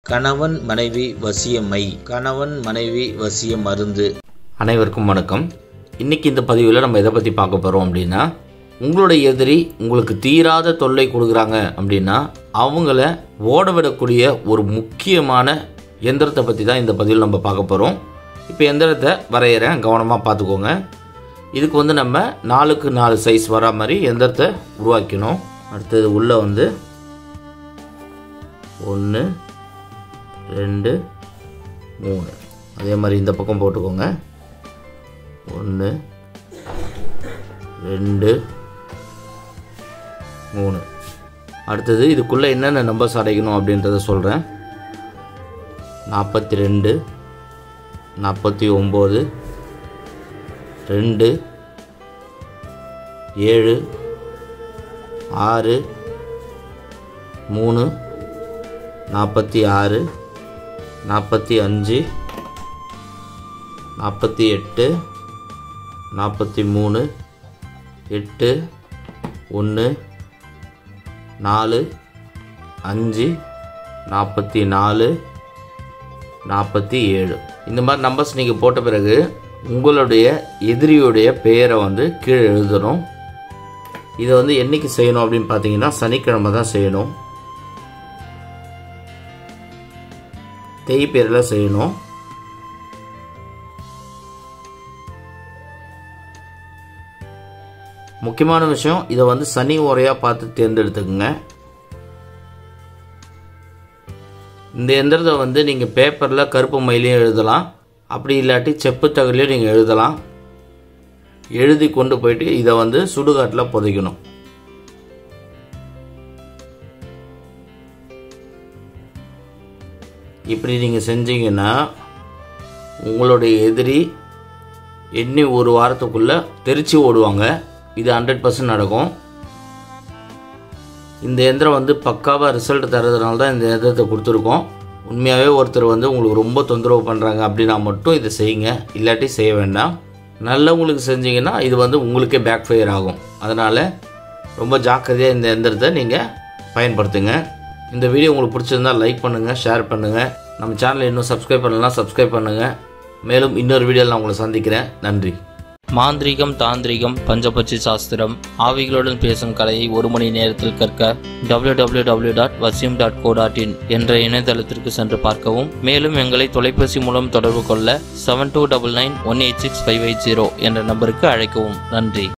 கணவன் மனைவி வசியமை கணவன் மனைவி வசிய மருந்து அனைவருக்கும் வணக்கம் இன்னைக்கு இந்த பதிவில் நம்ம எதை பற்றி பார்க்க போகிறோம் அப்படின்னா உங்களுடைய எதிரி உங்களுக்கு தீராத தொல்லை கொடுக்குறாங்க அப்படின்னா அவங்கள ஓட விடக்கூடிய ஒரு முக்கியமான எந்திரத்தை பற்றி தான் இந்த பதிவில் நம்ம பார்க்க போகிறோம் இப்போ எந்திரத்தை வரைகிறேன் கவனமாக பார்த்துக்கோங்க இதுக்கு வந்து நம்ம நாலுக்கு நாலு சைஸ் வரா மாதிரி எந்திரத்தை உருவாக்கணும் அடுத்தது உள்ளே வந்து ஒன்று ரெண்டு மூணு அதே மாதிரி இந்த பக்கம் போட்டுக்கோங்க ஒன்று ரெண்டு மூணு அடுத்தது இதுக்குள்ளே என்னென்ன நம்பர்ஸ் அடைக்கணும் அப்படின்றத சொல்கிறேன் நாற்பத்தி ரெண்டு நாற்பத்தி ஒம்பது ரெண்டு ஏழு ஆறு மூணு நாற்பத்தி ஆறு நாற்பத்தி அஞ்சு நாற்பத்தி எட்டு நாற்பத்தி மூணு எட்டு ஒன்று நாலு அஞ்சு நாற்பத்தி நாலு நாற்பத்தி ஏழு இந்த மாதிரி நம்பர்ஸ் நீங்கள் போட்ட பிறகு உங்களுடைய எதிரியுடைய பெயரை வந்து கீழே எழுதணும் இதை வந்து என்னைக்கு செய்யணும் அப்படின்னு பார்த்தீங்கன்னா சனிக்கிழமை தான் செய்யணும் தேய்பேரில் செய்யணும் முக்கியமான விஷயம் இதை வந்து சனி உரையாக பார்த்து தேர்ந்தெடுத்துக்குங்க இந்த எந்திரத்தை வந்து நீங்கள் பேப்பரில் கருப்பு மயிலையும் எழுதலாம் அப்படி இல்லாட்டி செப்பு தகலையும் நீங்கள் எழுதலாம் எழுதி கொண்டு போயிட்டு இதை வந்து சுடுகாட்டில் புதைக்கணும் இப்படி நீங்கள் செஞ்சீங்கன்னா உங்களுடைய எதிரி எண்ணி ஒரு வாரத்துக்குள்ளே தெரிச்சு ஓடுவாங்க இது ஹண்ட்ரட் பர்சன்ட் நடக்கும் இந்த எந்திரம் வந்து பக்காவாக ரிசல்ட் தரதுனால தான் இந்த எந்திரத்தை கொடுத்துருக்கோம் உண்மையாகவே ஒருத்தர் வந்து உங்களுக்கு ரொம்ப தொந்தரவு பண்ணுறாங்க அப்படின்னா மட்டும் இதை செய்யுங்க இல்லாட்டி செய்ய வேண்டாம் நல்லவங்களுக்கு செஞ்சீங்கன்னா இது வந்து உங்களுக்கே பேக் ஃபயர் ஆகும் அதனால் ரொம்ப ஜாக்கிரதையாக இந்த எந்திரத்தை நீங்கள் பயன்படுத்துங்க இந்த வீடியோ உங்களுக்கு பிடிச்சிருந்தால் லைக் பண்ணுங்கள் ஷேர் பண்ணுங்கள் நம்ம சேனலை இன்னும் சப்ஸ்கிரைப் பண்ணலாம் சப்ஸ்கிரைப் பண்ணுங்கள் மேலும் இன்னொரு வீடியோவில் நான் உங்களை சந்திக்கிறேன் நன்றி மாந்திரீகம் தாந்திரிகம் பஞ்சபட்சி சாஸ்திரம் ஆவிகளுடன் பேசும் கலையை ஒரு மணி நேரத்தில் கற்க www.vasim.co.in டாட் வசியம் டாட் கோ டாட் இன் என்ற இணையதளத்திற்கு சென்று பார்க்கவும் மேலும் எங்களை தொலைபேசி மூலம் தொடர்பு கொள்ள seven two double nine one eight six five eight zero என்ற நம்பருக்கு அழைக்கவும் நன்றி